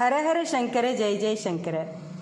ஹரஹர சங்கர ஜெய் ஜெய் சங்கர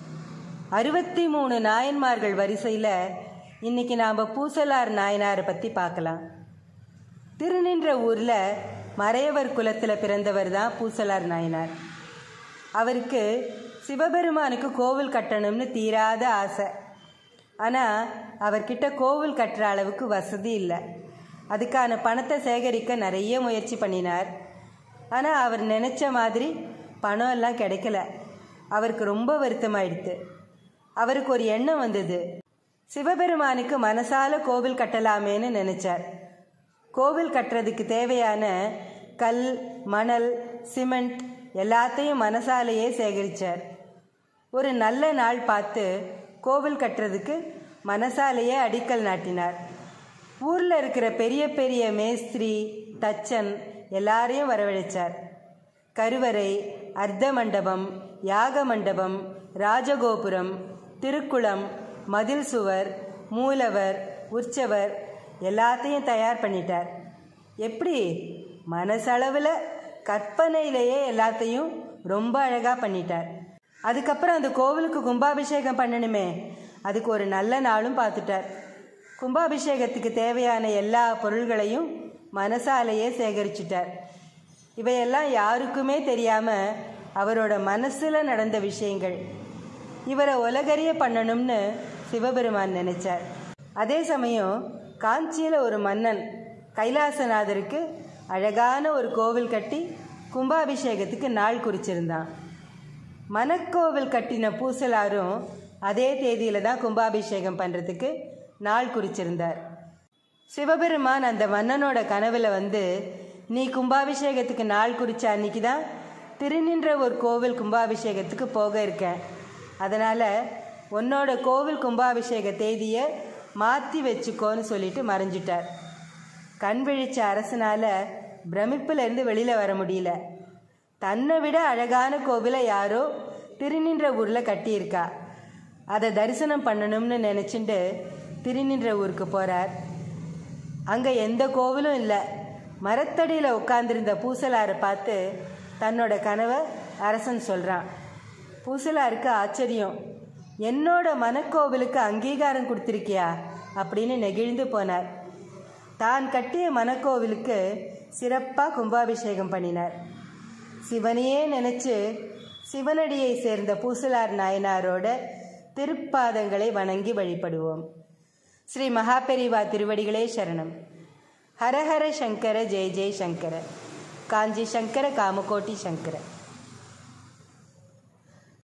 அறுபத்தி மூணு நாயன்மார்கள் வரிசையில் இன்னைக்கு நாம் பூசலார் நாயனாரை பற்றி பார்க்கலாம் திருநின்ற ஊரில் மறையவர் குலத்தில் பிறந்தவர் தான் பூசலார் நாயனார் அவருக்கு சிவபெருமானுக்கு கோவில் கட்டணும்னு தீராத ஆசை ஆனால் அவர்கிட்ட கோவில் கட்டுற அளவுக்கு வசதி இல்லை அதுக்கான பணத்தை சேகரிக்க நிறைய முயற்சி பண்ணினார் ஆனால் அவர் நினச்ச மாதிரி பணம் எல்லாம் கிடைக்கல அவருக்கு ரொம்ப வருத்தமாயிடுத்து அவருக்கு ஒரு எண்ணம் வந்தது சிவபெருமானுக்கு மனசால கோவில் கட்டலாமேன்னு நினைச்சார் கோவில் கட்டுறதுக்கு தேவையான கல் மணல் சிமெண்ட் எல்லாத்தையும் மனசாலேயே சேகரித்தார் ஒரு நல்ல நாள் பார்த்து கோவில் கட்டுறதுக்கு மனசாலேயே அடிக்கல் நாட்டினார் ஊரில் இருக்கிற பெரிய பெரிய மேஸ்திரி தச்சன் எல்லாரையும் வரவழைச்சார் கருவறை அர்த்த மண்டபம் யாக மண்டபம் ராஜகோபுரம் திருக்குளம் மதில் சுவர் மூலவர் உற்சவர் எல்லாத்தையும் தயார் பண்ணிட்டார் எப்படி மனசளவில் கற்பனையிலேயே எல்லாத்தையும் ரொம்ப அழகாக பண்ணிட்டார் அதுக்கப்புறம் அந்த கோவிலுக்கு கும்பாபிஷேகம் பண்ணணுமே அதுக்கு ஒரு நல்ல நாளும் பார்த்துட்டார் கும்பாபிஷேகத்துக்கு தேவையான எல்லா பொருள்களையும் மனசாலேயே சேகரிச்சிட்டார் இவையெல்லாம் யாருக்குமே தெரியாமல் அவரோட மனசில் நடந்த விஷயங்கள் இவரை உலகறிய பண்ணணும்னு சிவபெருமான் நினைச்சார் அதே சமயம் காஞ்சியில் ஒரு மன்னன் கைலாசநாதருக்கு அழகான ஒரு கோவில் கட்டி கும்பாபிஷேகத்துக்கு நாள் குறிச்சிருந்தான் மனக்கோவில் கட்டின பூசலாரும் அதே தேதியில் தான் கும்பாபிஷேகம் பண்ணுறதுக்கு நாள் குறிச்சிருந்தார் சிவபெருமான் அந்த மன்னனோட கனவில் வந்து நீ கும்பாபிஷேகத்துக்கு நாள் குறித்த அன்னைக்கு தான் திருநின்ற ஒரு கோவில் கும்பாபிஷேகத்துக்கு போக இருக்கேன் அதனால் உன்னோட கோவில் கும்பாபிஷேக தேதியை மாற்றி வச்சுக்கோன்னு சொல்லிட்டு மறைஞ்சிட்டார் கண் விழிச்ச அரசனால் பிரமிப்பிலேருந்து வெளியில் வர முடியல தன்னை விட அழகான கோவிலை யாரோ திருநின்ற ஊரில் கட்டியிருக்கா அதை தரிசனம் பண்ணணும்னு நினச்சிட்டு திருநின்ற ஊருக்கு போகிறார் அங்கே எந்த கோவிலும் இல்லை மரத்தடியில் உட்கார்ந்திருந்த பூசலாரை பார்த்து தன்னோட கனவை அரசன் சொல்கிறான் பூசலாருக்கு ஆச்சரியம் என்னோட மனக்கோவிலுக்கு அங்கீகாரம் கொடுத்துருக்கியா அப்படின்னு நெகிழ்ந்து போனார் தான் கட்டிய மனக்கோவிலுக்கு சிறப்பாக கும்பாபிஷேகம் பண்ணினார் சிவனையே நினச்சி சிவனடியை சேர்ந்த பூசலார் நாயனாரோட திருப்பாதங்களை வணங்கி வழிபடுவோம் ஸ்ரீ மகாபெரிவா திருவடிகளே சரணம் ஹரஹர சங்கர ஜெய ஜெய சங்கர காஞ்சி சங்கர காமகோட்டி சங்கர